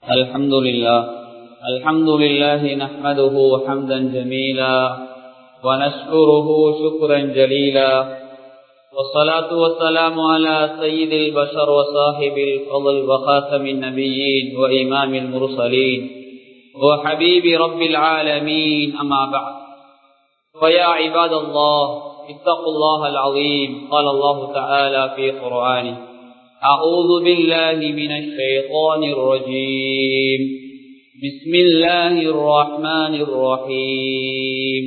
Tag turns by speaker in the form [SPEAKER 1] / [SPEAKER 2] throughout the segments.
[SPEAKER 1] الحمد لله الحمد لله نحمده حمدا جميلا ونشكره شكرا جليلا والصلاة والسلام على سيد البشر وصاحب الفضل وخاتم النبيين وإمام المرسلين وحبيب رب العالمين أما بعد فيا عباد الله اتقوا الله العظيم قال الله تعالى في قرآنه أعوذ بالله من الشيطان الرجيم بسم الله الرحمن الرحيم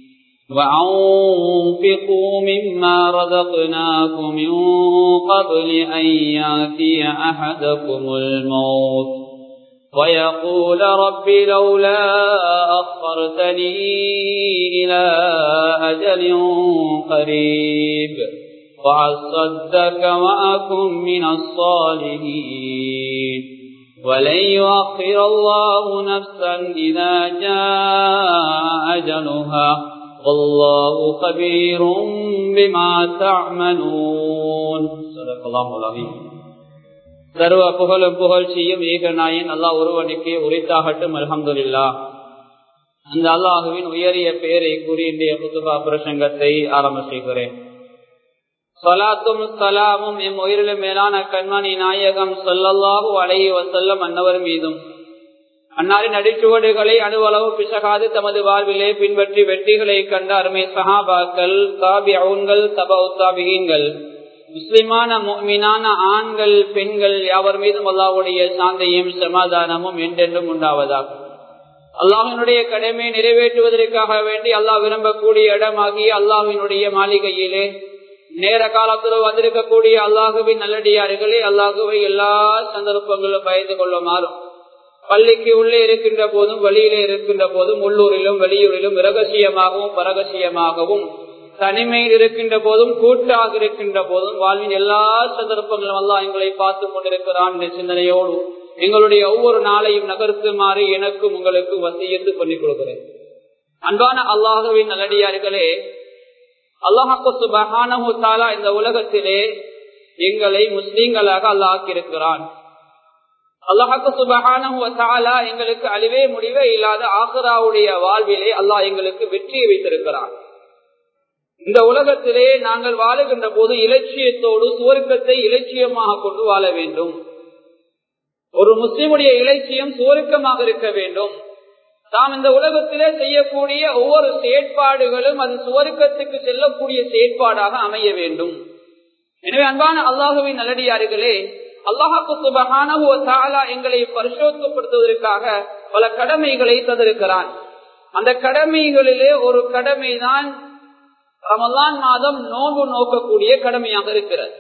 [SPEAKER 1] وأنفقوا مما رزقناكم من قبل أن يأتي أحدكم الموت ويقول رب لولا أخرتني إلى أجل قريب فأصدك وأكن من الصالحين ولن يؤخر الله نفسا إذا جاء أجلها والله خبير بما تعملون صدق الله العظيم சர்வ புகழும் புகழ்ச்சியும் ஏகநாயன் அல்லாஹ் ஒருவனுக்கு உரித்தாகட்டும் அலமதுல்லா அந்த அல்லாஹுவின் உயரிய பெயரை கூறி இன்றைய புத்துபா பிரசங்கத்தை ஆரம்ப செய்கிறேன் சலாத்தும் சலாமும் எம் உயிரிலும் மேலான கண்மணி நாயகம் சொல்லல்லாஹு அழகி வசல்லம் அன்னவர் மீதும் அன்னாரின் அடிச்சுவடுகளை அணுவளவு பிசகாது தமது வாழ்விலே பின்பற்றி வெற்றிகளை கண்ட அருமை சஹாபாக்கள் தாபி அவுன்கள் தபா உத்தாபிகீன்கள் முஸ்லிமான மீனான ஆண்கள் பெண்கள் யாவர் மீதும் அல்லாவுடைய சாந்தையும் சமாதானமும் என்றென்றும் உண்டாவதாக அல்லாஹினுடைய கடமையை நிறைவேற்றுவதற்காக வேண்டி அல்லாஹ் விரும்பக்கூடிய இடமாகிய அல்லாஹினுடைய மாளிகையிலே நேர காலத்தில் வந்திருக்கக்கூடிய அல்லாஹுவின் நல்லடியார்களே அல்லாஹுவை எல்லா சந்தர்ப்பங்களும் பயந்து கொள்ளுமாறும் பள்ளிக்கு உள்ளே இருக்கின்ற போதும் வெளியிலே இருக்கின்ற போதும் உள்ளூரிலும் வெளியூரிலும் இரகசியமாகவும் பரகசியமாகவும் தனிமையில் இருக்கின்ற போதும் கூட்டாக இருக்கின்ற போதும் வாழ்வின் எல்லா சந்தர்ப்பங்களும் எல்லாம் எங்களை பார்த்து கொண்டிருக்கிறான் என்ற சிந்தனையோடு எங்களுடைய ஒவ்வொரு நாளையும் நகர்த்துமாறு எனக்கும் உங்களுக்கு வசியத்து பண்ணிக் கொடுக்கிறேன் அன்பான அல்லாஹுவின் நல்லடியார்களே அல்லாஹாக்கு சுபகானா இந்த உலகத்திலே எங்களை முஸ்லீம்களாக அல்லாக்கியிருக்கிறான் அல்லாஹாக்கு சுபகானா எங்களுக்கு அழிவே முடிவே இல்லாத ஆசராவுடைய வாழ்விலே அல்லாஹ் எங்களுக்கு வெற்றியை வைத்திருக்கிறான் இந்த உலகத்திலே நாங்கள் வாழுகின்ற போது இலட்சியத்தோடு சுவர்க்கத்தை இலட்சியமாக கொண்டு வாழ வேண்டும் ஒரு முஸ்லிமுடைய இலட்சியம் சுவர்க்கமாக இருக்க வேண்டும் தாம் இந்த உலகத்திலே செய்யக்கூடிய ஒவ்வொரு செயற்பாடுகளும் அது சுவர்க்கத்துக்கு செல்லக்கூடிய செயற்பாடாக அமைய வேண்டும் எனவே அன்பான அல்லாஹுவின் நல்லடியார்களே அல்லாஹாக்கு சுபகான எங்களை பரிசோதப்படுத்துவதற்காக பல கடமைகளை தந்திருக்கிறான் அந்த கடமைகளிலே ஒரு கடமைதான் ரமலான் மாதம் நோன்பு நோக்கக்கூடிய கடமையாக இருக்கிறது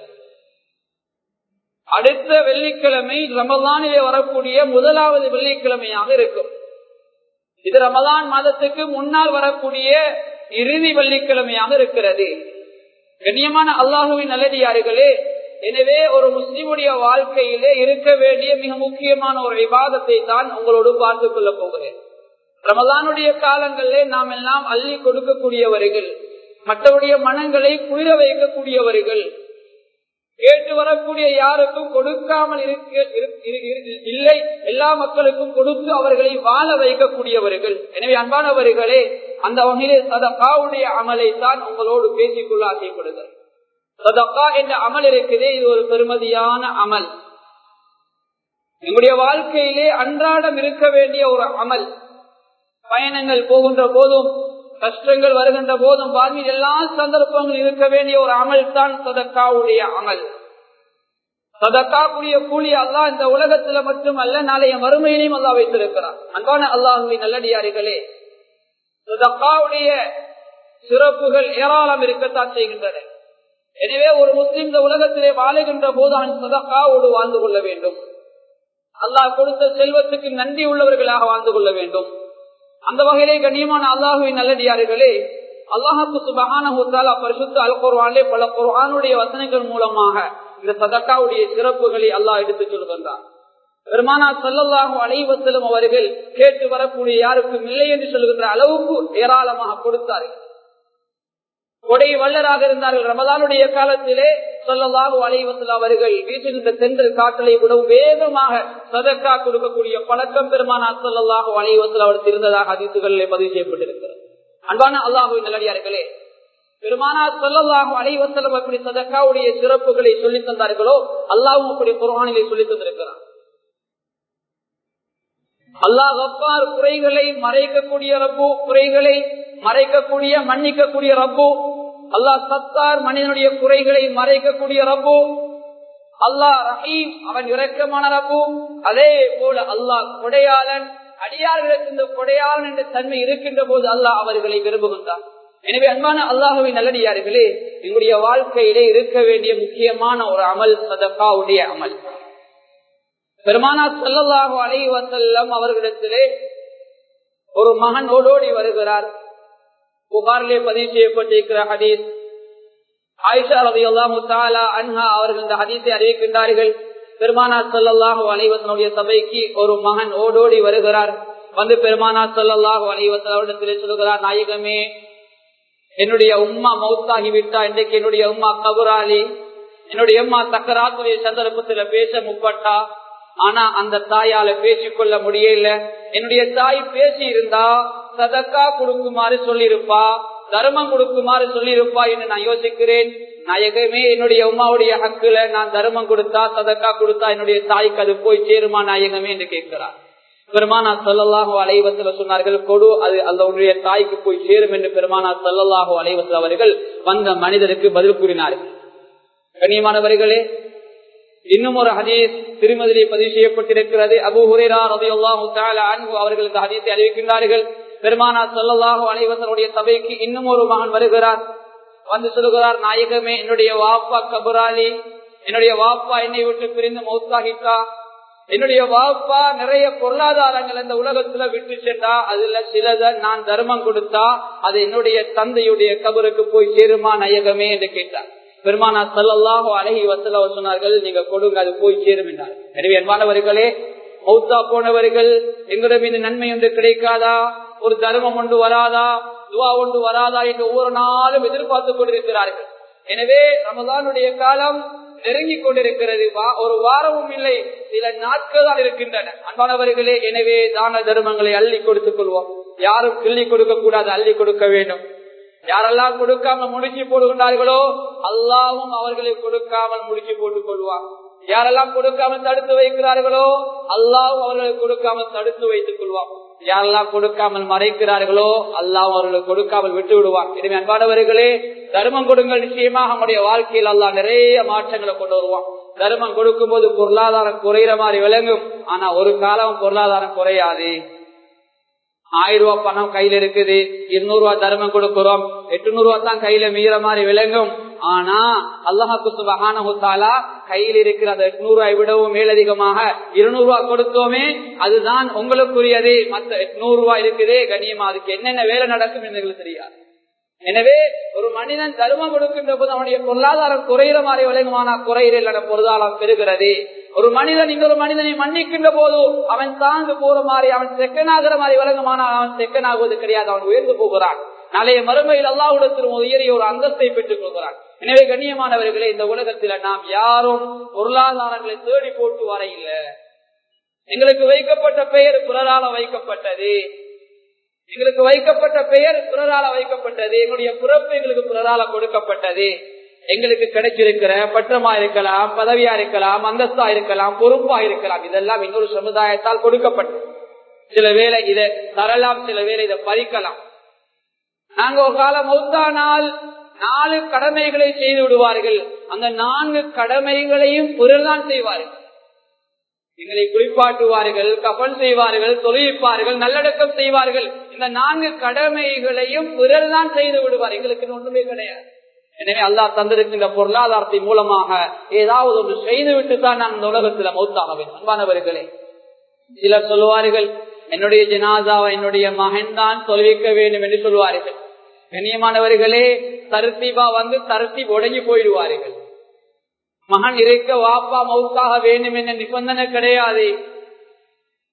[SPEAKER 1] அடுத்த வெள்ளிக்கிழமை ரமலானிலே வரக்கூடிய முதலாவது வெள்ளிக்கிழமையாக இருக்கும் இது ரமலான் மாதத்துக்கு முன்னால் வரக்கூடிய இறுதி வெள்ளிக்கிழமையாக இருக்கிறது கண்ணியமான அல்லாஹுவின் நல்லடியார்களே எனவே ஒரு முஸ்லிமுடைய வாழ்க்கையிலே இருக்க வேண்டிய மிக முக்கியமான ஒரு விவாதத்தை தான் உங்களோடு பார்த்துக் கொள்ள போகிறேன் ரமலானுடைய காலங்களிலே நாம் எல்லாம் அள்ளி கொடுக்கக்கூடியவர்கள் மற்றவருடைய மனங்களை குளிர வைக்கக்கூடியவர்கள் கேட்டு வரக்கூடிய யாருக்கும் கொடுக்காமல் இல்லை எல்லா மக்களுக்கும் கொடுத்து அவர்களை வாழ வைக்கக்கூடியவர்கள் எனவே அன்பானவர்களே அந்த வகையிலே சதகாவுடைய அமலை தான் உங்களோடு பேசிக்கொள்ள ஆசைப்படுகிறேன் சதகா என்ற அமல் இருக்குதே இது ஒரு பெருமதியான அமல் எங்களுடைய வாழ்க்கையிலே அன்றாடம் இருக்க வேண்டிய ஒரு அமல் பயணங்கள் போகின்ற போதும் கஷ்டங்கள் வருகின்ற போதும் வாழ்வில் எல்லா சந்தர்ப்பங்களும் இருக்க வேண்டிய ஒரு அமல் தான் சதக்காவுடைய அமல் சதக்காவுடைய கூலி அல்லா இந்த உலகத்துல மட்டுமல்ல நாளைய மறுமையிலையும் அல்லா வைத்திருக்கிறார் அன்பான அல்லாஹுவின் நல்லடியாரிகளே சதக்காவுடைய சிறப்புகள் ஏராளம் இருக்கத்தான் செய்கின்றன எனவே ஒரு முஸ்லிம் இந்த உலகத்திலே வாழுகின்ற போது அவன் சதக்காவோடு வாழ்ந்து கொள்ள வேண்டும் அல்லாஹ் கொடுத்த செல்வத்துக்கு நன்றி உள்ளவர்களாக வாழ்ந்து கொள்ள வேண்டும் அந்த வகையிலே கண்ணியமான அல்லாஹுவின் நல்லடியார்களே அல்லாஹாக்கு சுபகான பரிசுத்த அல் குர்வானிலே பல குர்வானுடைய வசனங்கள் மூலமாக இந்த சதக்காவுடைய சிறப்புகளை அல்லாஹ் எடுத்துச் சொல்கின்றார் பெருமானா சல்லல்லாஹு அலைவசலும் அவர்கள் கேட்டு வரக்கூடிய யாருக்கும் இல்லை என்று சொல்கின்ற அளவுக்கு ஏராளமாக கொடுத்தார்கள் கொடை வல்லராக இருந்தார்கள் ரமதானுடைய காலத்திலே சொல்லலாக அலைவத்தில் அவர்கள் வீசுகின்ற தென்றல் காற்றலை விடவும் வேகமாக சதக்கா கொடுக்கக்கூடிய பழக்கம் பெருமானா சொல்லலாக அலைவத்தில் அவர் இருந்ததாக அதிர்த்துகளிலே பதிவு செய்யப்பட்டிருக்கிறார் அன்பான அல்லாஹுவின் நல்லடியார்களே பெருமானா சொல்லலாக அலைவசலம் அப்படி சதக்காவுடைய சிறப்புகளை சொல்லித் தந்தார்களோ அல்லாவும் அப்படி குரானிலே சொல்லித் தந்திருக்கிறார் அல்லாஹ் அப்பார் குறைகளை மறைக்கக்கூடிய ரப்பு குறைகளை மறைக்கக்கூடிய மன்னிக்கக்கூடிய ரப்பு அல்லாஹ் சத்தார் மனிதனுடைய குறைகளை மறைக்கக்கூடிய ரப்பு அல்லாஹ் ரஹீம் அவன் இரக்கமான ரப்பு அதே போல அல்லாஹ் கொடையாளன் அடியார்களுக்கு இந்த கொடையாளன் என்ற தன்மை இருக்கின்ற போது அல்லாஹ் அவர்களை விரும்புகின்றான் எனவே அன்பான அல்லாஹுவின் நல்லடியார்களே எங்களுடைய வாழ்க்கையிலே இருக்க வேண்டிய முக்கியமான ஒரு அமல் சதகாவுடைய அமல் பெருமானா செல்லல்லாஹு அலை வசல்லம் அவர்களிடத்திலே ஒரு மகன் ஓடோடி வருகிறார் புகாரிலே பதிவு செய்யப்பட்டிருக்கிற ஹதீஸ் ஆயிஷா ரவி அல்லாஹு அன்ஹா அவர்கள் இந்த ஹதீஸை அறிவிக்கின்றார்கள் பெருமானா செல்லல்லாஹு அலைவசனுடைய சபைக்கு ஒரு மகன் ஓடோடி வருகிறார் வந்து பெருமானா செல்லல்லாஹு அலைவசன் அவரிடத்திலே சொல்கிறார் நாயகமே என்னுடைய உம்மா மௌத்தாகி விட்டா இன்றைக்கு என்னுடைய உம்மா கபுராலி என்னுடைய அம்மா தக்கராத்துடைய சந்தர்ப்பத்துல பேச முற்பட்டா ஆனா அந்த தாயால பேசிக்கொள்ள முடியல என்னுடைய தாய் பேசி இருந்தா சதக்கா கொடுக்குமாறு சொல்லியிருப்பா தர்மம் கொடுக்குமாறு சொல்லியிருப்பா என்று நான் யோசிக்கிறேன் நாயகமே என்னுடைய உமாவுடைய ஹக்குல நான் தர்மம் கொடுத்தா சதக்கா கொடுத்தா என்னுடைய தாய்க்கு அது போய் சேருமா நாயகமே என்று கேட்கிறார் பெருமானா சொல்லலாக அலைவசல சொன்னார்கள் கொடு அது அதனுடைய தாய்க்கு போய் சேரும் என்று பெருமானா சொல்லலாக அலைவசல் அவர்கள் வந்த மனிதருக்கு பதில் கூறினார்கள் கண்ணியமானவர்களே இன்னும் ஒரு ஹதீஸ் திருமதிலே பதிவு செய்யப்பட்டிருக்கிறது அபு ஹுரேரா ரதையல்லாஹு அன்பு அவர்கள் இந்த ஹதீஸை அறிவிக்கின்றார்கள் பெருமானா சொல்லலாக அலைவசனுடைய சபைக்கு இன்னும் ஒரு மகன் வருகிறார் வந்து சொல்லுகிறார் நாயகமே என்னுடைய வாப்பா கபுராலி என்னுடைய வாப்பா என்னை விட்டு பிரிந்து மௌத்தாகிட்டா என்னுடைய வாப்பா நிறைய பொருளாதாரங்கள் இந்த உலகத்துல விட்டு சென்றா அதுல சிலத நான் தர்மம் கொடுத்தா அது என்னுடைய தந்தையுடைய கபருக்கு போய் சேருமா நாயகமே என்று கேட்டார் பெருமானா சல்லாஹோ அழகி வசல சொன்னார்கள் நீங்க கொடுங்க அது போய் சேரும் என்றார் எனவே அன்பானவர்களே மௌத்தா போனவர்கள் எங்களிடம் இந்த நன்மை ஒன்று கிடைக்காதா ஒரு தர்மம் ஒன்று வராதா துவா ஒன்று வராதா என்று ஒவ்வொரு நாளும் எதிர்பார்த்துக் கொண்டிருக்கிறார்கள் எனவே ரமதானுடைய காலம் நெருங்கி கொண்டிருக்கிறது ஒரு வாரமும் இல்லை சில நாட்கள் தான் இருக்கின்றன அன்பானவர்களே எனவே தான தர்மங்களை அள்ளி கொடுத்துக் கொள்வோம் யாரும் கிள்ளி கொடுக்க கூடாது அள்ளி கொடுக்க வேண்டும் யாரெல்லாம் கொடுக்காம முடிச்சு போடுகின்றார்களோ அல்லாவும் அவர்களை கொடுக்காமல் முடிச்சு போட்டுக் கொள்வார் யாரெல்லாம் கொடுக்காமல் தடுத்து வைக்கிறார்களோ அல்லாவும் அவர்களை கொடுக்காமல் தடுத்து வைத்துக் கொள்வார் யாரெல்லாம் கொடுக்காமல் மறைக்கிறார்களோ அல்லாவும் அவர்களுக்கு கொடுக்காமல் விட்டு விடுவார் எனவே அன்பானவர்களே தர்மம் கொடுங்கள் நிச்சயமாக நம்முடைய வாழ்க்கையில் அல்லா நிறைய மாற்றங்களை கொண்டு வருவான் தர்மம் கொடுக்கும் போது பொருளாதாரம் குறையிற மாதிரி விளங்கும் ஆனா ஒரு காலம் பொருளாதாரம் குறையாது ஆயிரம் ரூபாய் பணம் கையில இருக்குது இருநூறு ரூபாய் தர்மம் கொடுக்கிறோம் எட்டுநூறு ரூபாய் தான் கையில மீற மாதிரி விளங்கும் ஆனா அல்லாஹாக்கு சுபகானா கையில் இருக்கிற அந்த எட்நூறு ரூபாய் விடவும் மேலதிகமாக இருநூறு ரூபாய் கொடுத்தோமே அதுதான் உங்களுக்குரியது மத்த எட்நூறு ரூபாய் இருக்குதே கண்ணியமா அதுக்கு என்னென்ன வேலை நடக்கும் என்று எங்களுக்கு தெரியாது எனவே ஒரு மனிதன் தர்மம் கொடுக்கின்ற போது அவனுடைய பொருளாதாரம் குறையிற மாதிரி விளங்குமானா குறையிற பொருளாதாரம் பெறுகிறது ஒரு மனிதன் இன்னொரு மனிதனை மன்னிக்கின்ற போது அவன் தாழ்ந்து போற மாதிரி அவன் செக்கனாகிற மாதிரி விளங்குமானால் அவன் செக்கனாகுவது கிடையாது அவன் உயர்ந்து போகிறான் நாளைய மறுமையில் அல்லாவுடத்தில் உயரிய ஒரு அந்தஸ்தை பெற்றுக் கொள்கிறான் எனவே கண்ணியமானவர்களே இந்த உலகத்துல நாம் யாரும் பொருளாதாரங்களை தேடி போட்டு வர இல்லை எங்களுக்கு வைக்கப்பட்ட பெயர் பிறரால வைக்கப்பட்டது எங்களுக்கு வைக்கப்பட்ட பெயர் பிறரால வைக்கப்பட்டது எங்களுடைய பிறப்பு எங்களுக்கு பிறரால கொடுக்கப்பட்டது எங்களுக்கு கிடைச்சிருக்கிற பற்றமா இருக்கலாம் பதவியா இருக்கலாம் அந்தஸ்தா இருக்கலாம் பொறுப்பா இருக்கலாம் இதெல்லாம் இன்னொரு சமுதாயத்தால் கொடுக்கப்பட்டது சில வேலை இதை தரலாம் சில வேலை இதை பறிக்கலாம் நாங்க ஒரு காலம் மௌத்தானால் நாலு கடமைகளை செய்து விடுவார்கள் அந்த நான்கு கடமைகளையும் பிறர்தான் செய்வார்கள் எங்களை குளிப்பாட்டுவார்கள் கபல் செய்வார்கள் தொழில்ப்பார்கள் நல்லடக்கம் செய்வார்கள் இந்த நான்கு கடமைகளையும் பிறர் தான் செய்து விடுவார் எங்களுக்கு ஒன்றுமே கிடையாது எனவே அல்லா தந்திருக்கின்ற பொருளாதாரத்தின் மூலமாக ஏதாவது ஒன்று செய்துவிட்டு தான் நான் இந்த உலகத்துல மௌத்தாக வேண்டும் அன்பானவர்களே சிலர் சொல்லுவார்கள் என்னுடைய ஜனாதாவை என்னுடைய மகன் தான் தொலைவிக்க வேண்டும் என்று சொல்லுவார்கள் கண்ணியமானவர்களே தருத்தீபா வந்து தருத்தி உடங்கி போயிடுவார்கள் மகன் இருக்க வாப்பா மௌத்தாக வேண்டும் என்ற நிபந்தனை கிடையாது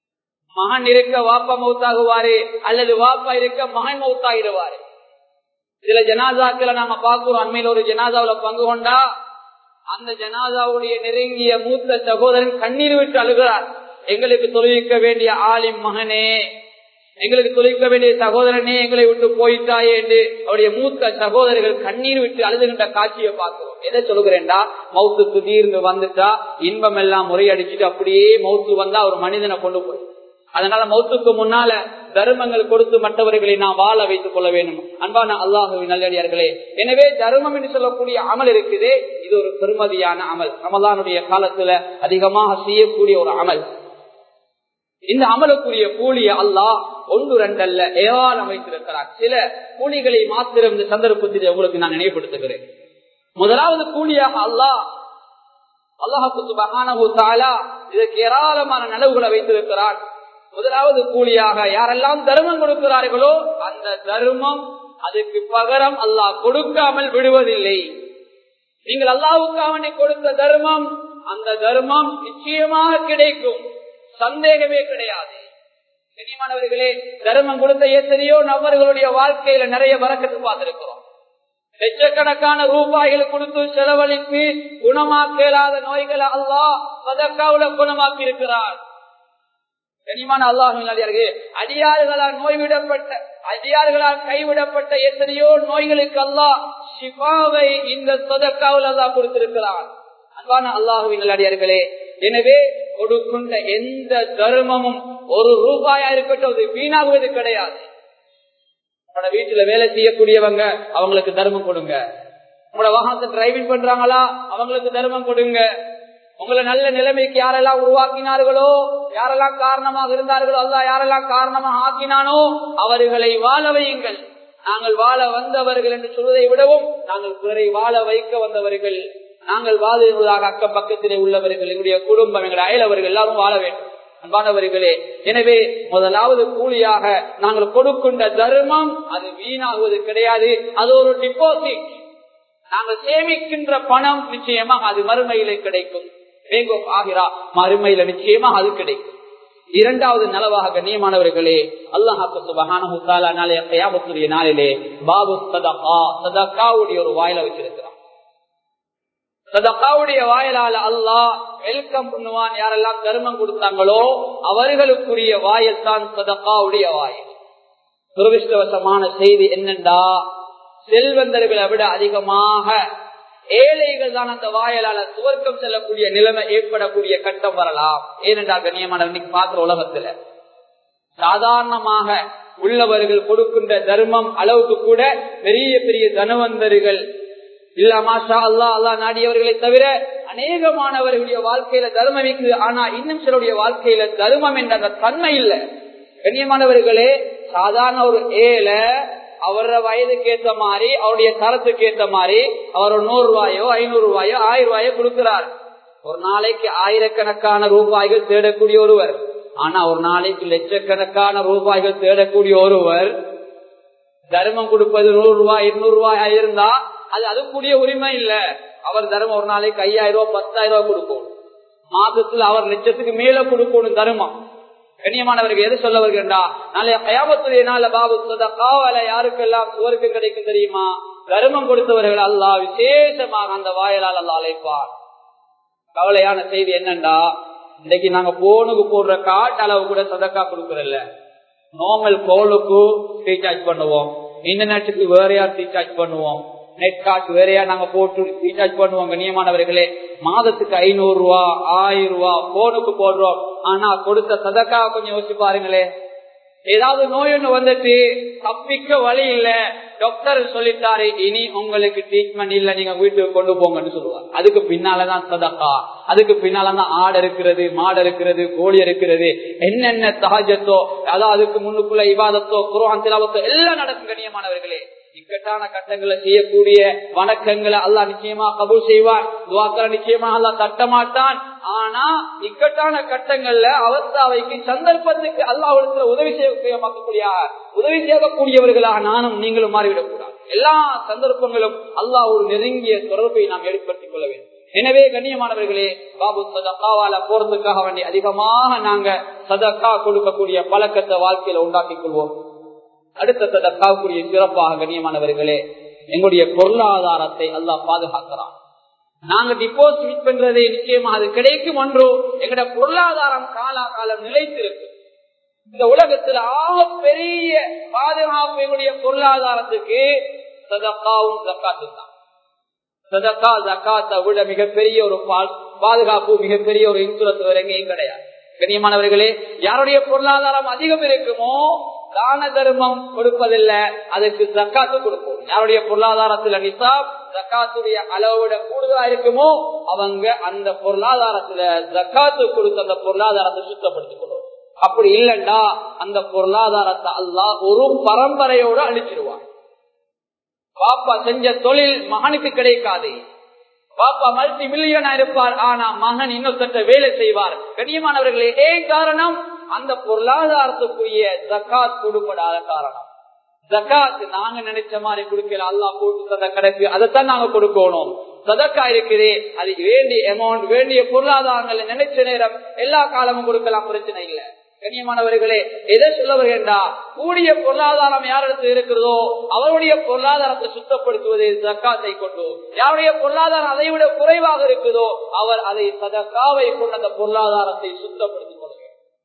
[SPEAKER 1] மகன் இருக்க வாப்பா மௌத்தாகுவாரு அல்லது வாப்பா இருக்க மகன் மௌத்தாகிடுவாரு சில ஜனாதாக்களை நாங்க பாக்குறோம் அண்மையில ஒரு ஜனாதாவில பங்கு கொண்டா அந்த ஜனாதாவுடைய நெருங்கிய மூத்த சகோதரன் கண்ணீர் விட்டு அழுகிறார் எங்களுக்கு தொழுவிக்க வேண்டிய ஆலிம் மகனே எங்களுக்கு தொழிக்க வேண்டிய சகோதரனே எங்களை விட்டு போயிட்டாயே என்று அவருடைய மூத்த சகோதரர்கள் கண்ணீர் விட்டு அழுதுகின்ற காட்சியை பார்க்கிறோம் எதை சொல்லுகிறேன்டா மவுத்து திடீர்னு வந்துட்டா இன்பம் எல்லாம் முறையடிச்சுட்டு அப்படியே மவுத்து வந்தா ஒரு மனிதனை கொண்டு போய் அதனால மௌத்துக்கு முன்னால தர்மங்கள் கொடுத்து மற்றவர்களை நாம் வாழ வைத்துக் கொள்ள வேண்டும் அன்பான அல்லாஹுவின் நல்லடியார்களே எனவே தர்மம் என்று சொல்லக்கூடிய அமல் இருக்குது இது ஒரு பெருமதியான அமல் ரமலானுடைய காலத்துல அதிகமாக செய்யக்கூடிய ஒரு அமல் இந்த அமலுக்குரிய கூலிய அல்லாஹ் ஒன்று ரெண்டல்ல ஏராளம் வைத்திருக்கிறார் சில கூலிகளை மாத்திரம் இந்த சந்தர்ப்பத்தில் உங்களுக்கு நான் நினைவுபடுத்துகிறேன் முதலாவது கூலியாக அல்லாஹ் அல்லாஹு சுபஹானஹு தஆலா இதற்கு ஏராளமான நனவுகளை வைத்திருக்கிறார் முதலாவது கூலியாக யாரெல்லாம் தர்மம் கொடுக்கிறார்களோ அந்த தர்மம் அதுக்கு பகரம் அல்லாஹ் கொடுக்காமல் விடுவதில்லை நீங்கள் அல்லாவுக்கு அவனை கொடுத்த தர்மம் அந்த தர்மம் நிச்சயமாக கிடைக்கும் சந்தேகமே கிடையாது கனிமானவர்களே தர்மம் கொடுத்த எத்தனையோ நபர்களுடைய வாழ்க்கையில நிறைய வரக்கத்து பார்த்திருக்கிறோம் லட்சக்கணக்கான ரூபாய்கள் கொடுத்து செலவழித்து குணமாக்க இயலாத நோய்களை அல்லாஹ் பதக்காவுல குணமாக்கி இருக்கிறார் கனிமான அல்லாஹே அடியாறுகளால் நோய்விடப்பட்ட அடியாறுகளால் கைவிடப்பட்ட எத்தனையோ நோய்களுக்கு அல்லாஹ் ஷிஃபாவை இந்த சொதக்காவில் அல்லாஹ் கொடுத்திருக்கிறார் அன்பான அல்லாஹுவின் அடியார்களே எனவே கொடுக்கின்ற எந்த தர்மமும் ஒரு ரூபாயா இருக்கட்டும் அது வீணாகுவது கிடையாது உங்களோட வீட்டுல வேலை செய்யக்கூடியவங்க அவங்களுக்கு தர்மம் கொடுங்க உங்களோட வாகனத்தை டிரைவிங் பண்றாங்களா அவங்களுக்கு தர்மம் கொடுங்க உங்களை நல்ல நிலைமைக்கு யாரெல்லாம் உருவாக்கினார்களோ யாரெல்லாம் காரணமாக இருந்தார்களோ அல்ல யாரெல்லாம் காரணமாக ஆக்கினானோ அவர்களை வாழ வையுங்கள் நாங்கள் வாழ வந்தவர்கள் என்று சொல்வதை விடவும் நாங்கள் பிறரை வாழ வைக்க வந்தவர்கள் நாங்கள் வாழ்வதாக அக்கம் பக்கத்திலே உள்ளவர்கள் எங்களுடைய குடும்பம் எங்களுடைய அயலவர்கள் எல்லாரும் வாழ வேண்டும் அன்பானவர்களே எனவே முதலாவது கூலியாக நாங்கள் கொடுக்கின்ற தர்மம் அது வீணாகுவது கிடையாது அது ஒரு டிபாசிட் நாங்கள் சேமிக்கின்ற பணம் நிச்சயமாக அது மறுமையிலே கிடைக்கும் ஆகிறா மறுமையில நிச்சயமாக அது கிடைக்கும் இரண்டாவது நலவாக கண்ணியமானவர்களே அல்லாஹாக்கு சுபகான நாளைய கயாமத்துடைய நாளிலே பாபு சதகா சதகாவுடைய ஒரு வாயில வச்சிருக்கிறான் சதகாவுடைய வாயிலால அல்லாஹ் வெல்கம் பண்ணுவான் யாரெல்லாம் தர்மம் கொடுத்தாங்களோ அவர்களுக்குரிய வாயில் தான் சதகாவுடைய வாயில் துரதிருஷ்டவசமான செய்தி என்னண்டா செல்வந்தர்களை விட அதிகமாக ஏழைகள் தான் அந்த வாயலால சுவர்க்கம் செல்லக்கூடிய நிலைமை ஏற்படக்கூடிய கட்டம் வரலாம் ஏனென்றால் கண்ணியமான இன்னைக்கு பார்க்கிற உலகத்துல சாதாரணமாக உள்ளவர்கள் கொடுக்கின்ற தர்மம் அளவுக்கு கூட பெரிய பெரிய தனவந்தர்கள் இல்ல மாஷா அல்லா அல்லா நாடியவர்களை தவிர அநேகமானவர்களுடைய வாழ்க்கையில தர்மம் இருக்குது ஆனா இன்னும் சிலருடைய வாழ்க்கையில தர்மம் என்ற அந்த தன்மை இல்லை கண்ணியமானவர்களே சாதாரண ஒரு ஏழை அவரோட வயதுக்கு ஏத்த மாதிரி அவருடைய தரத்துக்கு ஏத்த மாதிரி அவர் நூறு ரூபாயோ ஐநூறு ரூபாயோ ஆயிரம் ரூபாயோ கொடுக்கிறார் ஒரு நாளைக்கு ஆயிரக்கணக்கான ரூபாய்கள் தேடக்கூடிய ஒருவர் ஆனா ஒரு நாளைக்கு லட்சக்கணக்கான ரூபாய்கள் தேடக்கூடிய ஒருவர் தர்மம் கொடுப்பது நூறு ரூபாய் இருநூறு ரூபாய் இருந்தா அது அதுக்குரிய உரிமை இல்ல அவர் தர்மம் ஒரு நாளைக்கு ஐயாயிரம் ரூபாய் பத்தாயிரம் ரூபாய் கொடுக்கணும் மாதத்துல அவர் லட்சத்துக்கு மேல கொடுக்கணும் தர்மம் கண்ணியமானவர்கள் எது சொல்ல வருகின்றா நாளைய கயாமத்துடைய நாள பாபு காவல யாருக்கெல்லாம் சுவருக்கு கிடைக்கும் தெரியுமா தர்மம் கொடுத்தவர்கள் அல்லா விசேஷமாக அந்த வாயலால் அல்லா அழைப்பார் கவலையான செய்தி என்னண்டா இன்னைக்கு நாங்க போனுக்கு போடுற காட்டு அளவு கூட சதக்கா கொடுக்கறதில்ல நார்மல் கோலுக்கு ரீசார்ஜ் பண்ணுவோம் இன்டர்நெட்டுக்கு வேற யார் ரீசார்ஜ் பண்ணுவோம் நெட் கார்டு வேறையா நாங்க போட்டு ரீசார்ஜ் பண்ணுவோம் கண்ணியமானவர்களே மாதத்துக்கு ஐநூறு ரூபா ஆயிரம் ரூபா போனுக்கு போடுறோம் ஆனா கொடுத்த சதக்கா கொஞ்சம் யோசிச்சு பாருங்களே ஏதாவது நோய் ஒண்ணு வந்துட்டு தப்பிக்க வழி இல்ல டாக்டர் சொல்லிட்டாரு இனி உங்களுக்கு ட்ரீட்மெண்ட் இல்ல நீங்க வீட்டுக்கு கொண்டு போங்கன்னு சொல்லுவாங்க அதுக்கு பின்னாலதான் சதக்கா அதுக்கு பின்னாலதான் ஆடு இருக்கிறது மாடு இருக்கிறது கோழி இருக்கிறது என்னென்ன சகஜத்தோ அதாவது அதுக்கு முன்னுக்குள்ள இவாதத்தோ குரான் திலாவத்தோ எல்லாம் நடக்கும் கண்ணியமானவர்களே இக்கட்டான கட்டங்களை செய்யக்கூடிய வணக்கங்களை அல்லா நிச்சயமா கபூல் செய்வான் துவாக்களை நிச்சயமா அல்லா தட்ட மாட்டான் ஆனா இக்கட்டான கட்டங்கள்ல அவஸ்தாவைக்கு சந்தர்ப்பத்துக்கு அல்லாஹ் உதவி செய்யக்கூடிய உதவி செய்யக்கூடியவர்களாக நானும் நீங்களும் மாறிவிடக் கூடாது எல்லா சந்தர்ப்பங்களும் அல்லாஹ் ஒரு நெருங்கிய தொடர்பை நாம் ஏற்படுத்திக் கொள்ள வேண்டும் எனவே கண்ணியமானவர்களே பாபு சதக்காவால போறதுக்காக வேண்டி அதிகமாக நாங்க சதக்கா கொடுக்கக்கூடிய பழக்கத்தை வாழ்க்கையில உண்டாக்கிக் கொள்வோம் அடுத்த சதக்காவுக்குரிய சிறப்பாக கண்ணியமானவர்களே எங்களுடைய பொருளாதாரத்தை அல்லாஹ் பாதுகாக்கிறான் நாங்க டிபாசிட் பண்றதே நிச்சயமா அது கிடைக்கும் ஒன்றோ எங்கட பொருளாதாரம் காலாகாலம் நிலைத்திருக்கும் இந்த உலகத்துல ஆக பெரிய பாதுகாப்பு எங்களுடைய பொருளாதாரத்துக்கு சதக்காவும் ஜக்காத்தும் தான் சதக்கா ஜக்காத்தை விட மிகப்பெரிய ஒரு பாதுகாப்பு மிகப்பெரிய ஒரு இன்சூரன்ஸ் வேற எங்கேயும் கிடையாது கண்ணியமானவர்களே யாருடைய பொருளாதாரம் அதிகம் இருக்குமோ தான தர்மம் கொடுப்பதில்லை அதுக்கு ஜக்காத்து கொடுப்போம் யாருடைய பொருளாதாரத்துல நிசாப் ஜக்காத்துடைய அளவோட கூடுதலா இருக்குமோ அவங்க அந்த பொருளாதாரத்துல ஜக்காத்து கொடுத்து அந்த பொருளாதாரத்தை சுத்தப்படுத்திக் கொள்ளும் அப்படி இல்லைண்டா அந்த பொருளாதாரத்தை அல்லா ஒரு பரம்பரையோட அழிச்சிருவான் பாப்பா செஞ்ச தொழில் மகனுக்கு கிடைக்காது பாப்பா மல்டி மில்லியனா இருப்பார் ஆனா மகன் இன்னொருத்த வேலை செய்வார் கண்ணியமானவர்களே ஏன் காரணம் அந்த பொருளாதாரத்துக்குரிய ஜக்காத் கொடுப்படாத காரணம் ஜக்காத் நாங்க நினைச்ச மாதிரி கொடுக்கல அல்லா போட்டு தந்த கிடைக்கு அதைத்தான் நாங்க கொடுக்கணும் சதக்கா இருக்குது அது வேண்டிய அமௌண்ட் வேண்டிய பொருளாதாரங்களை நினைச்ச நேரம் எல்லா காலமும் கொடுக்கலாம் பிரச்சனை இல்லை கண்ணியமானவர்களே எதை சொல்ல வருகின்றா கூடிய பொருளாதாரம் யாரிடத்தில் இருக்கிறதோ அவருடைய பொருளாதாரத்தை சுத்தப்படுத்துவது சக்காத்தை கொண்டு யாருடைய பொருளாதாரம் அதை விட குறைவாக இருக்குதோ அவர் அதை சதக்காவை கொண்டு அந்த பொருளாதாரத்தை சுத்தப்படுத்திக் கொள்கிறார்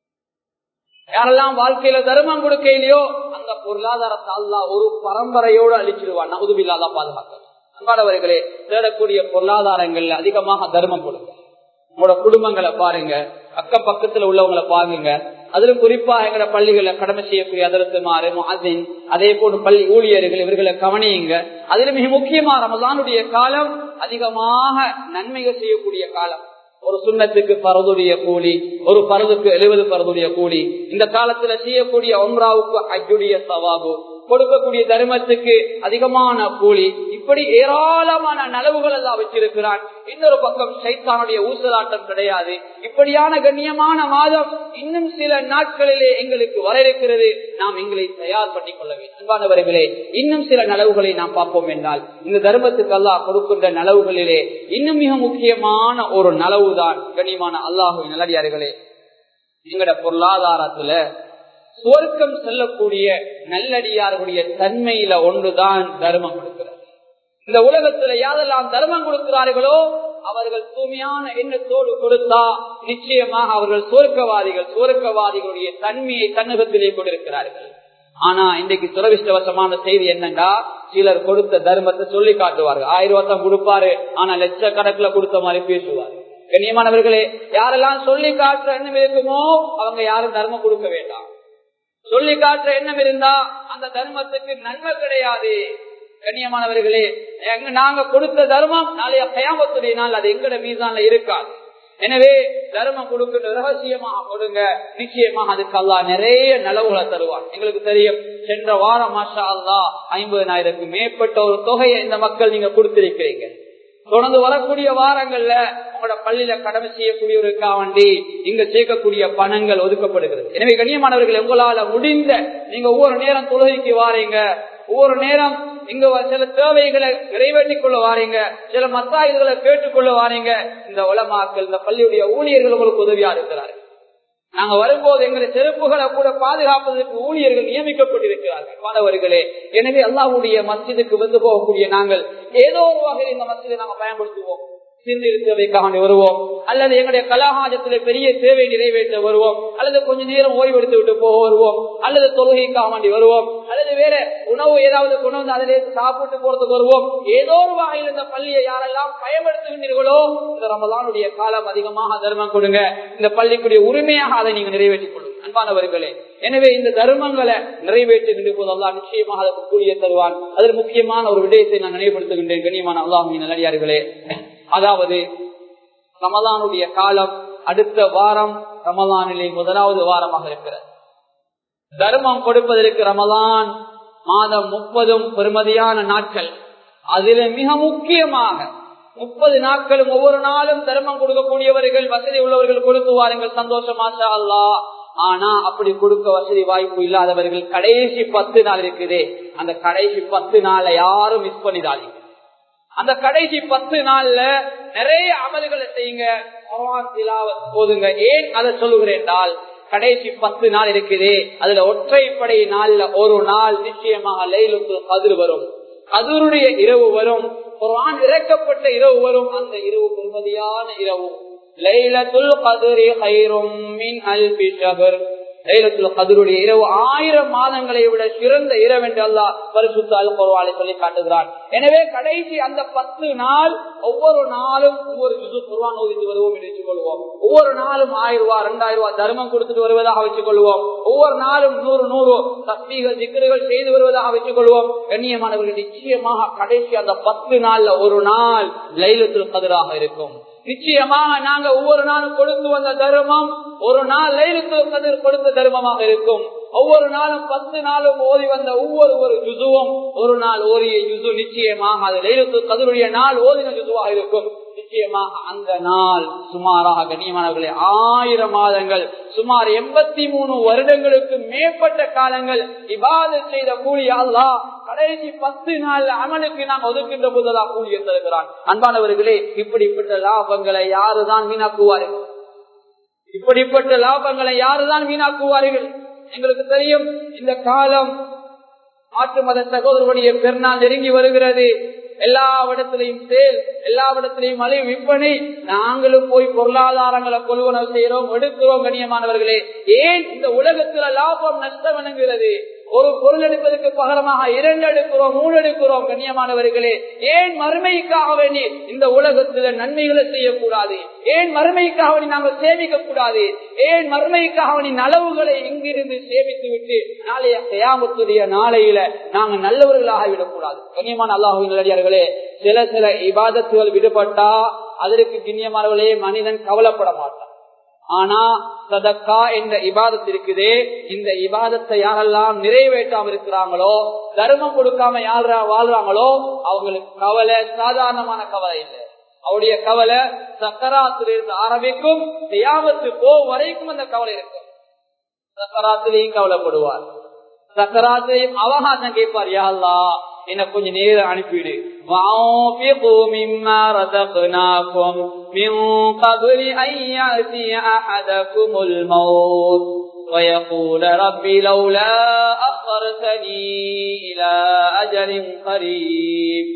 [SPEAKER 1] யாரெல்லாம் வாழ்க்கையில தர்மம் கொடுக்கையிலையோ அந்த பொருளாதாரத்தை அல்லா ஒரு பரம்பரையோடு அழிச்சிருவான் நகுதுபில்லாத பாதுகாக்க அன்பானவர்களே தேடக்கூடிய பொருளாதாரங்கள்ல அதிகமாக தர்மம் கொடுங்க உங்களோட குடும்பங்களை பாருங்க அக்க பக்கத்துல உள்ளவங்களை பாருங்க அதிலும் குறிப்பா எங்கட பள்ளிகளை கடமை செய்யக்கூடிய அதரத்துமாறு மாதின் அதே போன்று பள்ளி ஊழியர்கள் இவர்களை கவனியுங்க அதுல மிக முக்கியமா ரமதானுடைய காலம் அதிகமாக நன்மைகள் செய்யக்கூடிய காலம் ஒரு சுண்ணத்துக்கு பரதுடைய கூலி ஒரு பரதுக்கு எழுபது பரதுடைய கூலி இந்த காலத்துல செய்யக்கூடிய ஒன்றாவுக்கு அஜுடைய சவாபு கொடுக்கக்கூடிய தர்மத்துக்கு அதிகமான கூலி இப்படி ஏராளமான நலவுகள் எல்லாம் வச்சிருக்கிறான் இன்னொரு பக்கம் சைத்தானுடைய ஊசலாட்டம் கிடையாது இப்படியான கண்ணியமான மாதம் இன்னும் சில நாட்களிலே எங்களுக்கு வர இருக்கிறது நாம் எங்களை தயார் பண்ணிக் கொள்ள வேண்டும் அன்பானவர்களே இன்னும் சில நலவுகளை நாம் பார்ப்போம் என்றால் இந்த தர்மத்துக்கு அல்லாஹ் கொடுக்கின்ற நலவுகளிலே இன்னும் மிக முக்கியமான ஒரு நலவுதான் கண்ணியமான அல்லாஹு நல்லடியார்களே எங்கட பொருளாதாரத்துல சுவர்க்கம் செல்லக்கூடிய நல்லடியார்களுடைய தன்மையில ஒன்றுதான் தர்மம் கொடுக்கிறது இந்த உலகத்துல யாரெல்லாம் தர்மம் கொடுக்கிறார்களோ அவர்கள் தூய்மையான எண்ணத்தோடு கொடுத்தா நிச்சயமாக அவர்கள் சுவர்க்கவாதிகள் சுவர்க்கவாதிகளுடைய தன்மையை தன்னகத்திலே கொண்டிருக்கிறார்கள் ஆனா இன்றைக்கு துரவிஷ்டவசமான செய்தி என்னன்னா சிலர் கொடுத்த தர்மத்தை சொல்லி காட்டுவார்கள் ஆயிரம் ரூபாய் கொடுப்பாரு ஆனா லட்சக்கணக்குல கொடுத்த மாதிரி பேசுவாரு கண்ணியமானவர்களே யாரெல்லாம் சொல்லி காட்டுற எண்ணம் இருக்குமோ அவங்க யாரும் தர்மம் கொடுக்க வேண்டாம் சொல்லி காட்டுற எண்ணம் இருந்தா அந்த தர்மத்துக்கு நன்மை கிடையாது கண்ணியமானவர்களே நாங்க கொடுத்த தர்மம் நாளைய கயாமத்துடைய நாள் அது எங்கட மீதான்ல இருக்காது எனவே தர்மம் கொடுக்கிற ரகசியமாக கொடுங்க நிச்சயமாக அதுக்கு அல்லா நிறைய நலவுகளை தருவான் எங்களுக்கு தெரியும் சென்ற வாரம் மாஷா அல்லா ஐம்பதனாயிரத்துக்கு மேற்பட்ட ஒரு தொகையை இந்த மக்கள் நீங்க கொடுத்திருக்கிறீங்க தொடர்ந்து வரக்கூடிய வாரங்கள்ல உங்களோட பள்ளியில கடமை செய்யக்கூடியவருக்கா வேண்டி இங்க சேர்க்கக்கூடிய பணங்கள் ஒதுக்கப்படுகிறது எனவே கண்ணியமானவர்கள் உங்களால முடிந்த நீங்க ஒவ்வொரு நேரம் தொழுகைக்கு வாரீங்க ஒவ்வொரு நேரம் இங்க சில தேவைகளை நிறைவேற்றிக் கொள்ள வாரீங்க சில மத்தாய்களை கேட்டுக்கொள்ள வாரீங்க இந்த உலமாக்கள் இந்த பள்ளியுடைய ஊழியர்கள் உங்களுக்கு உதவியா இருக்கிறார்கள் நாங்க வரும்போது எங்களை செருப்புகளை கூட பாதுகாப்பதற்கு ஊழியர்கள் நியமிக்கப்பட்டிருக்கிறார்கள் மாணவர்களே எனவே அல்லாவுடைய மஸ்ஜிதுக்கு வந்து போகக்கூடிய நாங்கள் ஏதோ ஒரு வகையில் இந்த மஸ்ஜிதை நாங்கள் பயன்படுத்துவோம் சிறு தேவைக்காக வருவோம் அல்லது எங்களுடைய கலாகாஜத்திலே பெரிய தேவை நிறைவேற்ற வருவோம் அல்லது கொஞ்ச நேரம் ஓய்வெடுத்து விட்டு போக வருவோம் அல்லது தொழுகைக்காக வேண்டி வருவோம் அல்லது வேற உணவு ஏதாவது கொண்டு வந்து அதிலே சாப்பிட்டு போறதுக்கு வருவோம் ஏதோ ஒரு வகையில் இந்த பள்ளியை யாரெல்லாம் பயன்படுத்துகின்றீர்களோ இந்த ரமதானுடைய காலம் அதிகமாக தர்மம் கொடுங்க இந்த பள்ளிக்குரிய உரிமையாக அதை நீங்க நிறைவேற்றிக் கொள்ளுங்க அன்பானவர்களே எனவே இந்த தர்மங்களை நிறைவேற்றுகின்ற போது அல்லா நிச்சயமாக அதற்கு கூலிய தருவான் அதில் முக்கியமான ஒரு விடயத்தை நான் நினைவுபடுத்துகின்றேன் கண்ணியமான அல்லாஹின் நல்லடியார்களே அதாவது ரமதானுடைய காலம் அடுத்த வாரம் ரமதானிலே முதலாவது வாரமாக இருக்கிறது தர்மம் கொடுப்பதற்கு ரமதான் மாதம் முப்பதும் பெருமதியான நாட்கள் அதில மிக முக்கியமாக முப்பது நாட்களும் ஒவ்வொரு நாளும் தர்மம் கொடுக்கக்கூடியவர்கள் வசதி உள்ளவர்கள் கொடுத்து வாருங்கள் சந்தோஷமாஷா அல்லா ஆனா அப்படி கொடுக்க வசதி வாய்ப்பு இல்லாதவர்கள் கடைசி பத்து நாள் இருக்குதே அந்த கடைசி பத்து நாள்ல யாரும் மிஸ் பண்ணிடாதீங்க அந்த கடைசி பத்து நாள்ல நிறைய அமல்களை செய்யுங்க போதுங்க ஏன் அதை சொல்லுகிறேன் கடைசி பத்து நாள் இருக்குது அதுல ஒற்றைப்படை நாள்ல ஒரு நாள் நிச்சயமாக லைலுக்கு கதிர் வரும் கதிருடைய இரவு வரும் குரான் இறக்கப்பட்ட இரவு வரும் அந்த இரவு பெருமதியான இரவு லைலத்துல் கதிரி ஹைரும் மின் அல்பி ஷஹர் லைலத்துல் கதிருடைய இரவு ஆயிரம் மாதங்களை விட சிறந்த இரவு என்று அல்லா பரிசுத்த அல் குர்ஆனை சொல்லி காட்டுகிறான் எனவே கடைசி அந்த பத்து நாள் ஒவ்வொரு நாளும் ஒவ்வொரு ஜுசு குர்ஆன் ஓதிட்டு வருவோம் என்று வச்சுக்கொள்வோம் ஒவ்வொரு நாளும் ஆயிரம் ரூபாய் ரெண்டாயிரம் ரூபாய் தர்மம் கொடுத்துட்டு வருவதாக வச்சுக் கொள்வோம் ஒவ்வொரு நாளும் நூறு நூறு தஸ்மீகள் சிக்கல்கள் செய்து வருவதாக வச்சுக் கொள்வோம் கண்ணியமானவர்கள் நிச்சயமாக கடைசி அந்த பத்து நாள்ல ஒரு நாள் லைலத்துல் கதிராக இருக்கும் நிச்சயமாக நாங்க ஒவ்வொரு நாளும் கொடுத்து வந்த தர்மம் ஒரு நாள் லைலுத்துல் கதிர் கொடுத்த தர்மமாக இருக்கும் ஒவ்வொரு நாளும் பத்து நாளும் ஓதி வந்த ஒவ்வொரு ஒரு ஜுசுவும் ஒரு நாள் ஓரிய ஜுசு நிச்சயமாக அது லைலுத்துல் கதிருடைய நாள் ஓதின ஜுசுவாக இருக்கும் நிச்சயமாக அந்த நாள் சுமாராக கண்ணியமானவர்களே ஆயிரம் மாதங்கள் சுமார் எண்பத்தி மூணு வருடங்களுக்கு மேற்பட்ட காலங்கள் இபாத செய்த கூலி அல்லா கடைசி பத்து நாள் அமலுக்கு நாம் ஒதுக்கின்ற போதலா கூலி தருகிறான் அன்பானவர்களே இப்படிப்பட்ட லாபங்களை யாருதான் வீணாக்குவார்கள் இப்படிப்பட்ட லாபங்களை யாருதான் வீணாக்குவார்கள் எங்களுக்கு தெரியும் இந்த காலம் மாற்று மத சகோதரருடைய பெருநாள் நெருங்கி வருகிறது எல்லா இடத்திலையும் சேல் எல்லா இடத்திலையும் மலை விற்பனை நாங்களும் போய் பொருளாதாரங்களை கொள்வனவு செய்யறோம் எடுக்கிறோம் கண்ணியமானவர்களே ஏன் இந்த உலகத்துல லாபம் நஷ்டம் என்கிறது ஒரு பொருள் எடுப்பதற்கு பகரமாக இரண்டு எடுக்கிறோம் மூணு எடுக்கிறோம் கண்ணியமானவர்களே ஏன் மறுமைக்காக வேண்டி இந்த உலகத்துல நன்மைகளை செய்யக்கூடாது ஏன் மறுமைக்காக வேண்டி நாங்கள் சேமிக்க கூடாது ஏன் மறுமைக்காக வேண்டி நலவுகளை இங்கிருந்து சேமித்து விட்டு நாளைய கயாமத்துடைய நாளையில நாங்க நல்லவர்களாக விடக்கூடாது கண்ணியமான அல்லாஹு நல்லடியார்களே சில சில இபாதத்துகள் விடுபட்டா அதற்கு கிண்ணியமானவர்களே மனிதன் கவலைப்பட மாட்டான் ஆனா சதக்கா என்ற இபாதத் இருக்குதே இந்த இபாதத்தை யாரெல்லாம் நிறைவேற்றாம இருக்கிறாங்களோ தர்மம் கொடுக்காம யார் வாழ்றாங்களோ அவங்களுக்கு கவலை சாதாரணமான கவலை இல்லை அவருடைய கவலை சக்கராத்திலிருந்து ஆரம்பிக்கும் தியாமத்து போ வரைக்கும் அந்த கவலை இருக்கும் சக்கராத்திலையும் கவலைப்படுவார் சக்கராத்திலையும் அவகாசம் கேட்பார் யாழ்லா என்ன கொஞ்ச நேரம் அனுப்பிடு وأنفقوا مما رزقناكم من قبل أن يأتي أحدكم الموت ويقول ربي لولا أخرتني إلى أجل قريب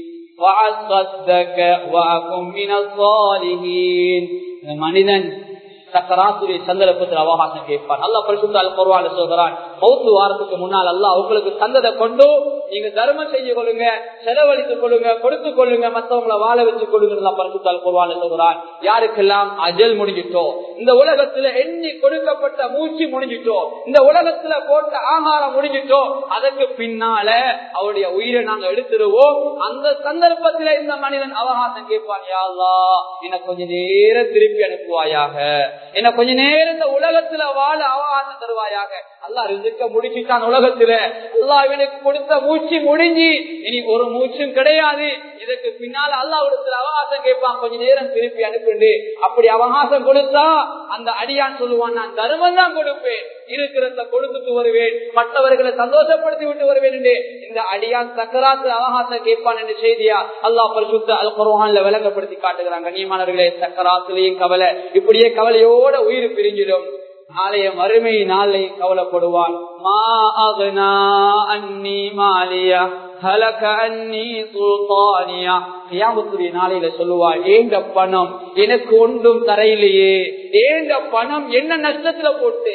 [SPEAKER 1] وعصدك وأكن من الصالحين மனிதன் சக்கராத்துடைய சந்தர்ப்பத்தில் அவகாசம் கேட்பார் அல்லா பரிசுத்தால் பொருவாள சொல்கிறான் மௌத்து வாரத்துக்கு முன்னால் அல்ல அவங்களுக்கு தந்ததை கொண்டு நீங்க தர்மம் செய்ய கொள்ளுங்க செலவழித்துக் கொள்ளுங்க கொடுத்துக் கொள்ளுங்க மற்றவங்களை வாழ வச்சுக் கொள்ளுங்க பரிசுத்தால் பொருவாள சொல்கிறான் யாருக்கெல்லாம் அஜல் முடிஞ்சிட்டோ இந்த உலகத்துல எண்ணி கொடுக்கப்பட்ட மூச்சு முடிஞ்சிட்டோ இந்த உலகத்துல போட்ட ஆகாரம் முடிஞ்சிட்டோ அதற்கு பின்னால அவருடைய உயிரை நாங்க எடுத்துருவோம் அந்த சந்தர்ப்பத்துல இந்த மனிதன் அவகாசம் கேட்பான் யாழ்லா எனக்கு கொஞ்ச நேரம் திருப்பி அனுப்புவாயாக என்ன கொஞ்ச நேரம் இந்த உலகத்துல வாழ அவகாசம் தருவாயாக அல்லா ரிசுக்க முடிச்சுட்டான் உலகத்துல அல்லா இவனுக்கு கொடுத்த மூச்சு முடிஞ்சு இனி ஒரு மூச்சும் கிடையாது இதுக்கு பின்னால அல்லா இடத்துல அவகாசம் கேட்பான் கொஞ்ச நேரம் திருப்பி அனுப்புண்டு அப்படி அவகாசம் கொடுத்தா அந்த அடியான் சொல்லுவான் நான் தர்மம் தான் கொடுப்பேன் இருக்கிறத கொடுத்துட்டு வருவேன் மற்றவர்களை சந்தோஷப்படுத்தி விட்டு வருவேன் என்று இந்த அடியான் சக்கராத்து அவகாசம் கேட்பான் என்று செய்தியா அல்லா பரிசுத்த அல் குர்ஆன்ல விளங்கப்படுத்தி காட்டுகிறான் கண்ணியமானவர்களே சக்கராத்துலயும் கவலை இப்படியே கவலையோட உயிர் பிரிஞ்சிடும் நாளைய மறுமை நாளை கவலைப்படுவான் மா அகனா அன்னி மாலியா ஹலக அன்னி சுல்தானியா கியாமத்துடைய நாளையில சொல்லுவாள் ஏங்க பணம் எனக்கு ஒன்றும் தரையிலேயே ஏங்க பணம் என்ன நஷ்டத்துல போட்டு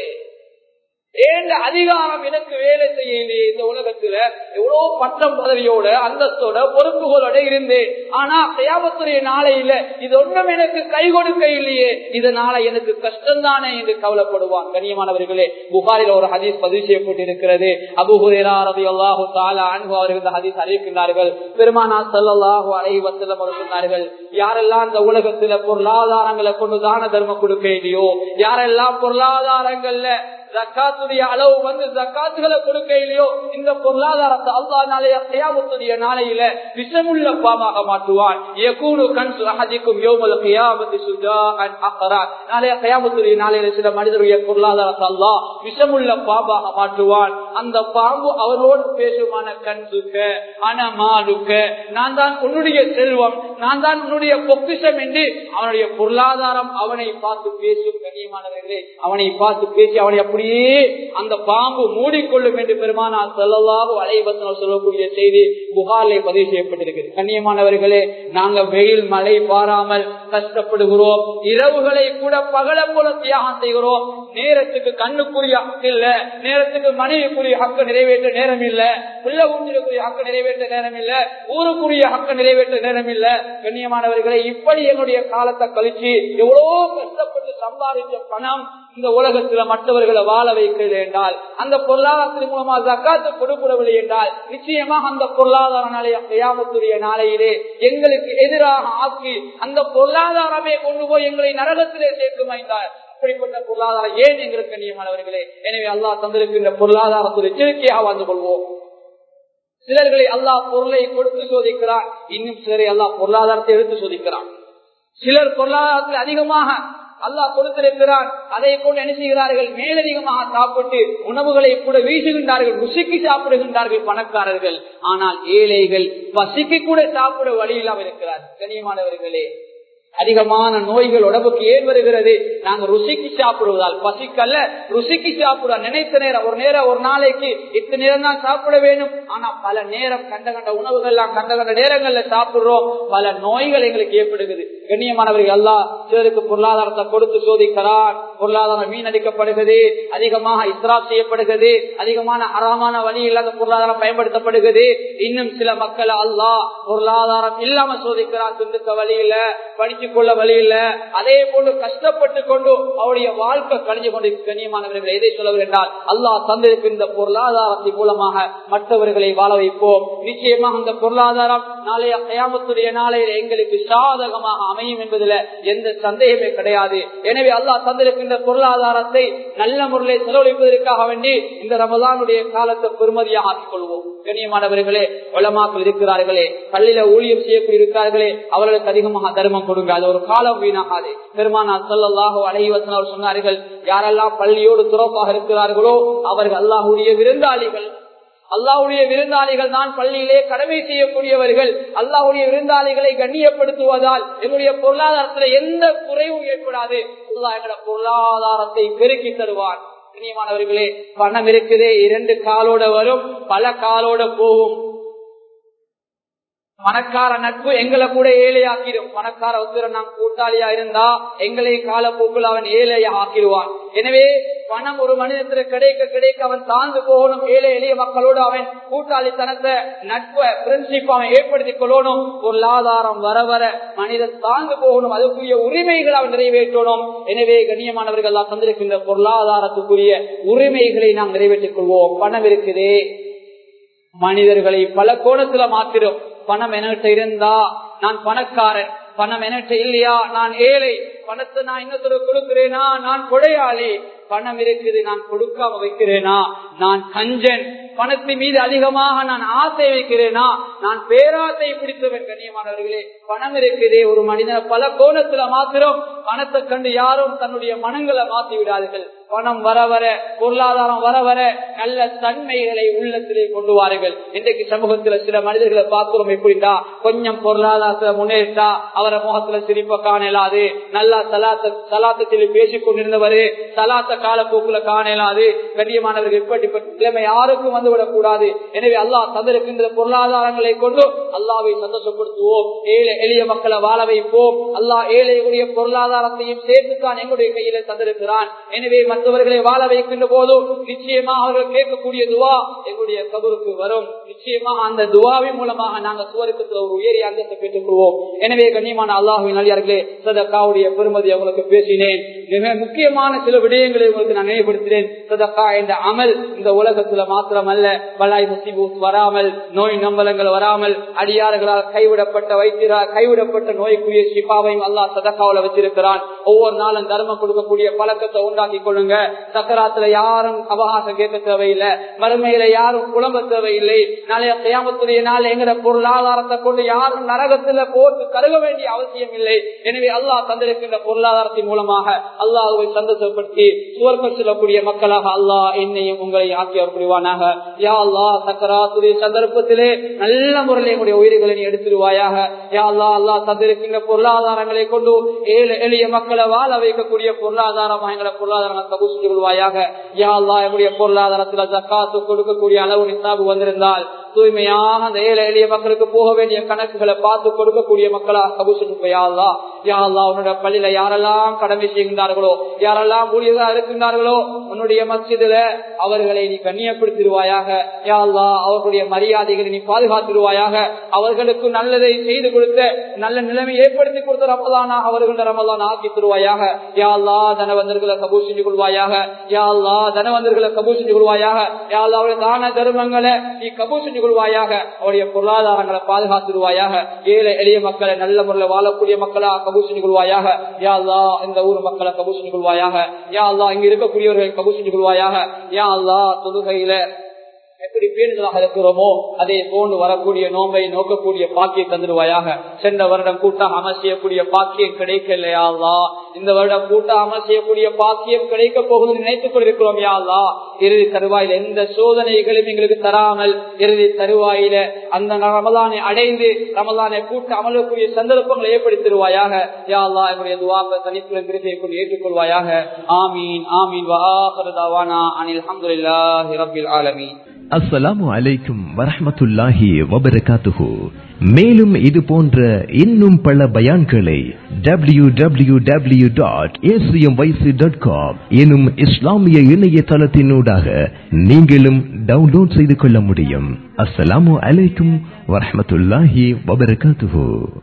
[SPEAKER 1] ஏந்த அதிகாரம் எனக்கு வேலை செய்யலையே இந்த உலகத்துல எவ்வளவு பட்டம் பதவியோட அந்தஸ்தோட பொறுப்புகளோட இருந்தேன் ஆனா கயாமத்துடைய நாளையில இது ஒன்றும் எனக்கு கை கொடுக்க இல்லையே இதனால எனக்கு கஷ்டம் தானே என்று கவலைப்படுவான் கண்ணியமானவர்களே புகாரில் ஒரு ஹதீஸ் பதிவு செய்யப்பட்டிருக்கிறது அபுஹுரேரா ரவி அல்லாஹு தாலா அன்பு அவர்கள் இந்த ஹதீஸ் அறிவிக்கின்றார்கள் பெருமானா சல்லாஹு அலை வசலம் சொன்னார்கள் யாரெல்லாம் இந்த உலகத்துல பொருளாதாரங்களை கொண்டு தான தர்மம் கொடுக்க இல்லையோ யாரெல்லாம் பொருளாதாரங்கள்ல ஜக்காத்துடைய அளவு வந்து ஜக்காத்துகளை கொடுக்க இல்லையோ இந்த பொருளாதாரத்தை அல்லா நாளைய கையாமத்துடைய நாளையில விஷமுள்ள பாமாக மாற்றுவான் நாளைய கையாமத்துடைய நாளையில சில மனிதருடைய பொருளாதாரத்தை அல்லா விஷமுள்ள பாபாக மாற்றுவான் அந்த பாம்பு அவரோடு பேசுமான கண்சுக்க அனமாலுக்க நான் தான் உன்னுடைய செல்வம் நான் தான் உன்னுடைய பொக்கிஷம் என்று அவனுடைய பொருளாதாரம் அவனை பார்த்து பேசும் கண்ணியமானவர்களே அவனை பார்த்து பேசி அவனை அப்படியே அந்த பாம்பு மூடிக்கொள்ளும் என்று பெருமானார் செல்லலாக அலைவசனம் சொல்லக்கூடிய செய்தி புகாரிலே பதிவு செய்யப்பட்டிருக்கிறது கண்ணியமானவர்களே நாங்க வெயில் மழை பாராமல் கஷ்டப்படுகிறோம் இரவுகளை கூட பகல போல தியாகம் செய்கிறோம் நேரத்துக்கு கண்ணுக்குரிய ஹக்கு இல்ல நேரத்துக்கு மனைவிக்குரிய ஹக்கு நிறைவேற்ற நேரம் இல்ல பிள்ள ஊற்றிற்குரிய ஹக்கு நிறைவேற்ற நேரம் இல்ல ஊருக்குரிய ஹக்கு நிறைவேற்ற நேரம் இல்ல கண்ணியமானவர்களை இப்படி என்னுடைய காலத்தை கழிச்சு எவ்வளவு கஷ்டப்பட்டு சம்பாதிச்ச பணம் இந்த உலகத்துல மற்றவர்களை வாழ வைக்கிறது என்றால் அந்த பொருளாதாரத்தின் மூலமா ஜக்காத்து கொடுக்கப்படவில்லை என்றால் நிச்சயமாக அந்த பொருளாதார நாளைய கையாமத்துடைய நாளையிலே எங்களுக்கு எதிராக ஆக்கி அந்த பொருளாதாரமே கொண்டு போய் எங்களை நரகத்திலே சேர்க்கும் என்றால் அப்படிப்பட்ட பொருளாதாரம் ஏன் எங்களுக்கு கண்ணியமானவர்களே எனவே அல்லாஹ் தந்திருக்கின்ற பொருளாதாரத்துடைய எச்சரிக்கையாக வாழ்ந்து கொள்வோம் சிலர்களை அல்லாஹ் பொருளை கொடுத்து சோதிக்கிறான் இன்னும் சிலரை அல்லாஹ் பொருளாதாரத்தை எடுத்து சோதிக்கிறான் சிலர் பொருளாதாரத்தில் அதிகமாக அல்லாஹ் கொடுத்திருக்கிறான் அதை கொண்டு என்ன செய்கிறார்கள் மேலதிகமாக சாப்பிட்டு உணவுகளை கூட வீசுகின்றார்கள் ருசிக்கு சாப்பிடுகின்றார்கள் பணக்காரர்கள் ஆனால் ஏழைகள் பசிக்கு கூட சாப்பிட வழி இல்லாமல் இருக்கிறார் கனியமானவர்களே அதிகமான நோய்கள் உடம்புக்கு ஏன் வருகிறது நாங்க ருசிக்கு சாப்பிடுவதால் பசிக்கல்ல ருசிக்கு சாப்பிட நினைத்த நேரம் ஒரு நேரம் ஒரு நாளைக்கு இத்தனை நேரம் தான் சாப்பிட வேணும் ஆனா பல நேரம் கண்ட கண்ட உணவுகள் கண்ட கண்ட நேரங்கள்ல சாப்பிடுறோம் பல நோய்கள் எங்களுக்கு ஏற்படுகிறது கண்ணியமானவர்கள் எல்லாம் சிலருக்கு பொருளாதாரத்தை கொடுத்து சோதிக்கிறார் பொருளாதாரம் வீணடிக்கப்படுகிறது அதிகமாக இஸ்ராப் செய்யப்படுகிறது அதிகமான அறமான வழி இல்லாத பொருளாதாரம் பயன்படுத்தப்படுகிறது இன்னும் சில மக்களை அல்லா பொருளாதாரம் இல்லாம சோதிக்கிறார் சிந்துக்க வழியில படிச்சு கொள்ள வழி இல்ல அதே போன்று கஷ்டப்பட்டு கொண்டு அவருடைய வாழ்க்கை கழிஞ்சு கொண்டு கண்ணியமானவர்கள் எதை சொல்ல என்றால் அல்லாஹ் தந்திருக்கின்ற பொருளாதாரத்தின் மூலமாக மற்றவர்களை வாழ வைப்போம் நிச்சயமாக அந்த பொருளாதாரம் நாளைய கயாமத்துடைய நாளையில எங்களுக்கு சாதகமாக அமையும் என்பதில் எந்த சந்தேகமே கிடையாது எனவே அல்லாஹ் தந்திருக்கின்ற பொருளாதாரத்தை நல்ல முறையில் செலவழிப்பதற்காக வேண்டி இந்த ரமதானுடைய காலத்தை பெருமதியாக ஆக்கிக் கொள்வோம் கண்ணியமானவர்களே வளமாக்கள் இருக்கிறார்களே பள்ளியில ஊழியம் செய்யக்கூடிய இருக்கிறார்களே அவர்களுக்கு அதிகமாக தர்மம் கொடுங்க அது ஒரு காலம் வீணாகாது பெருமானா சொல்லல்லாஹோ அலைவசன் அவர் சொன்னார்கள் யாரெல்லாம் பள்ளியோடு துறப்பாக இருக்கிறார்களோ அவர்கள் அல்லாஹுடைய விருந்தாளிகள் அல்லாவுடைய விருந்தாளிகள் தான் பள்ளியிலே கடமை செய்யக்கூடியவர்கள் அல்லாவுடைய விருந்தாளிகளை கண்ணியப்படுத்துவதால் என்னுடைய பொருளாதாரத்தில் எந்த குறைவும் ஏற்படாது அல்லாஹ் எங்களோட பொருளாதாரத்தை பெருக்கி தருவார் கண்ணியமானவர்களே பணம் இருக்குதே இரண்டு காலோட வரும் பல காலோட போகும் பணக்கார நட்பு எங்களை கூட ஏழையாக்கிடும் பணக்கார உத்திரம் நாம் கூட்டாளியா இருந்தா எங்களை காலப்போக்கில் அவன் ஏழையா ஆக்கிடுவான் எனவே பணம் ஒரு மனிதத்தில் கிடைக்க கிடைக்க அவன் தாழ்ந்து போகணும் ஏழை எளிய மக்களோடு அவன் கூட்டாளித்தனத்தை நட்பை பிரின்சிப் அவன் ஏற்படுத்திக் கொள்ளணும் பொருளாதாரம் வர வர மனிதன் தாழ்ந்து போகணும் அதுக்குரிய உரிமைகளை அவன் நிறைவேற்றணும் எனவே கண்ணியமானவர்கள் தந்திருக்கின்ற பொருளாதாரத்துக்குரிய உரிமைகளை நாம் நிறைவேற்றிக் கொள்வோம் பணம் இருக்குதே மனிதர்களை பல கோணத்துல மாத்திரும் பணம் என்கிட்ட இருந்தா நான் பணக்காரன் பணம் என்கிட்ட இல்லையா நான் ஏழை பணத்தை நான் இன்னொருத்தர் கொடுக்கிறேனா நான் கொடையாளி பணம் இருக்குது நான் கொடுக்காம வைக்கிறேனா நான் கஞ்சன் பணத்தின் மீது அதிகமாக நான் ஆசை வைக்கிறேனா நான் பேராசை பிடித்தவன் கண்ணியமானவர்களே பணம் இருக்குதே ஒரு மனிதனை பல கோணத்துல மாத்திரம் பணத்தை கண்டு யாரும் தன்னுடைய மனங்களை மாத்தி விடாதீர்கள் பணம் வர வர பொருளாதாரம் வர வர நல்ல தன்மைகளை உள்ளத்திலே கொண்டு வாருங்கள் இன்றைக்கு சமூகத்துல சில மனிதர்களை பார்க்கிறோம் எப்படின்னா கொஞ்சம் பொருளாதாரத்துல முன்னேற்றா அவரை முகத்துல சிரிப்ப காணலாது நல்லா சலாத்த சலாத்தத்தில் பேசிக் கொண்டிருந்தவரு சலாத்த காலப்போக்குல காணலாது கண்ணியமானவர்கள் இப்படிப்பட்ட நிலைமை யாருக்கும் வந்துவிடக் கூடாது எனவே அல்லாஹ் தந்திருக்கின்ற பொருளாதாரங்களை கொண்டு அல்லாவை சந்தோஷப்படுத்துவோம் ஏழை எளிய மக்களை வாழ வைப்போம் அல்லாஹ் ஏழைகளுடைய பொருளாதாரத்தையும் சேர்த்துத்தான் எங்களுடைய கையில தந்திருக்கிறான் எனவே மற்றவர்களை வாழ வைக்கின்ற போதும் நிச்சயமாக அவர்கள் கேட்கக்கூடிய துவா எங்களுடைய கபருக்கு வரும் நிச்சயமாக அந்த துவாவின் மூலமாக நாங்கள் சுவருக்கு ஒரு உயரிய அந்தத்தை பெற்றுக் கொள்வோம் எனவே கண்ணியமான அல்லாஹுவின் நல்லியார்களே சதக்காவுடைய பெருமதி அவங்களுக்கு பேசினேன் மிக முக்கியமான சில விடயங்களை உங்களுக்கு நான் நினைவுபடுத்தினேன் சதக்கா என்ற அமல் இந்த உலகத்துல மாத்திரமல்ல பலாய் முசிபு வராமல் நோய் நம்பலங்கள் வராமல் அடியார்களால் கைவிடப்பட்ட வைத்தியரால் கைவிடப்பட்ட நோய்க்குரிய சிபாவையும் அல்லாஹ் சதக்காவில வச்சிருக்கிறான் ஒவ்வொரு நாளும் தர்மம் கொடுக்கக்கூடிய பழக்கத்தை உண்டாக்கி கொள்ளுங்க சக்கராத்துல யாரும் அவகாசம் கேட்க தேவையில்லை மறுமையில யாரும் புலம்ப தேவையில்லை நாளைய கையாமத்துடைய நாள் எங்கட பொருளாதாரத்தை கொண்டு யாரும் நரகத்துல போட்டு கருக வேண்டிய அவசியம் இல்லை எனவே அல்லாஹ் தந்திருக்கின்ற பொருளாதாரத்தின் மூலமாக அல்லாஹுவை சந்தோஷப்படுத்தி சுவர்க்கம் செல்லக்கூடிய மக்களாக அல்லாஹ் என்னையும் உங்களை ஆக்கியவர் புரிவானாக யா அல்லாஹ் சக்கராத்துடைய சந்தர்ப்பத்திலே நல்ல முறையில் எங்களுடைய உயிர்களை நீ எடுத்துருவாயாக யா அல்லா அல்லா தந்திருக்கின்ற பொருளாதாரங்களை கொண்டு ஏழு எளிய மக்களை வாழ வைக்கக்கூடிய பொருளாதாரமாக எங்களை பொருளாதாரங்களை தகுதி கொள்வாயாக யா அல்லா எங்களுடைய பொருளாதாரத்துல ஜக்காத்து கொடுக்கக்கூடிய அளவு நிசாபு வந்திருந்தால் தூய்மையாக அந்த ஏழை எளிய மக்களுக்கு போக வேண்டிய கணக்குகளை பார்த்து கொடுக்கக்கூடிய மக்களா கபூசன் யாழ்லா யாழ்லா உன்னுடைய பள்ளியில யாரெல்லாம் கடமை செய்கின்றார்களோ யாரெல்லாம் ஊழியர்களா இருக்கின்றார்களோ உன்னுடைய மசிதில அவர்களை நீ கண்ணியப்படுத்திடுவாயாக யாழ்லா அவர்களுடைய மரியாதைகளை நீ பாதுகாத்திடுவாயாக அவர்களுக்கு நல்லதை செய்து கொடுத்த நல்ல நிலைமை ஏற்படுத்தி கொடுத்த ரமதானா அவர்கள் ரமதான் ஆக்கி தருவாயாக யாழ்லா தனவந்தர்களை கபூ செஞ்சு கொள்வாயாக யாழ்லா தனவந்தர்களை கபூ செஞ்சு கொள்வாயாக யாழ்லா அவருடைய தான தர்மங்களை நீ கபூ செஞ்சு கொள்வாயாக அவருடைய பொருளாதாரங்களை பாதுகாத்துடுவாயாக ஏழை எளிய மக்களை நல்ல முறையில் வாழக்கூடிய மக்களா கபூ செஞ்சு கொள்வாயாக யா அல்லா இந்த ஊர் மக்களை கபூ செஞ்சு கொள்வாயாக யா அல்லா இங்க இருக்கக்கூடியவர்கள் கபூ செஞ்சு கொள்வாயாக யா அல்லா தொழுகையில எப்படி பேணுதலாக இருக்கிறோமோ அதே போன்று வரக்கூடிய நோம்பை நோக்கக்கூடிய பாக்கியை தந்துடுவாயாக சென்ற வருடம் கூட்டம் அமல் செய்யக்கூடிய பாக்கியம் கிடைக்கலையா இந்த வருடம் கூட்டம் அமல் செய்யக்கூடிய பாக்கியம் கிடைக்க போகுது நினைத்துக் கொண்டிருக்கிறோம் யாழ்லா இறுதி தருவாயில எந்த சோதனைகளும் எங்களுக்கு தராமல் இறுதி தருவாயில அந்த ரமலானை அடைந்து ரமலானை கூட்ட அமலக்கூடிய சந்தர்ப்பங்களை ஏற்படுத்திடுவாயாக யாழ்லா என்னுடைய துவாக்க தனிப்புடன் கிருஷையை கொண்டு ஏற்றுக்கொள்வாயாக ஆமீன் ஆமீன் வாஹரதாவானா அனில் அஹமதுல்லாஹி ரபில் ஆலமீன்
[SPEAKER 2] அஸ்ஸலாமு அலைக்கும் வரஹமத்துல்லாஹி வபரகாத்துஹு மேலும் இது போன்ற இன்னும் பல பயான்களை W W W dot ACM YC dot com எனும் இஸ்லாமிய இணையதளத்தினூடாக நீங்களும் டவுன்லோட் செய்து கொள்ள முடியும் அஸ்ஸலாமு அலைக்கும் வரஹமத்துல்லாஹி வபரகாத்துஹு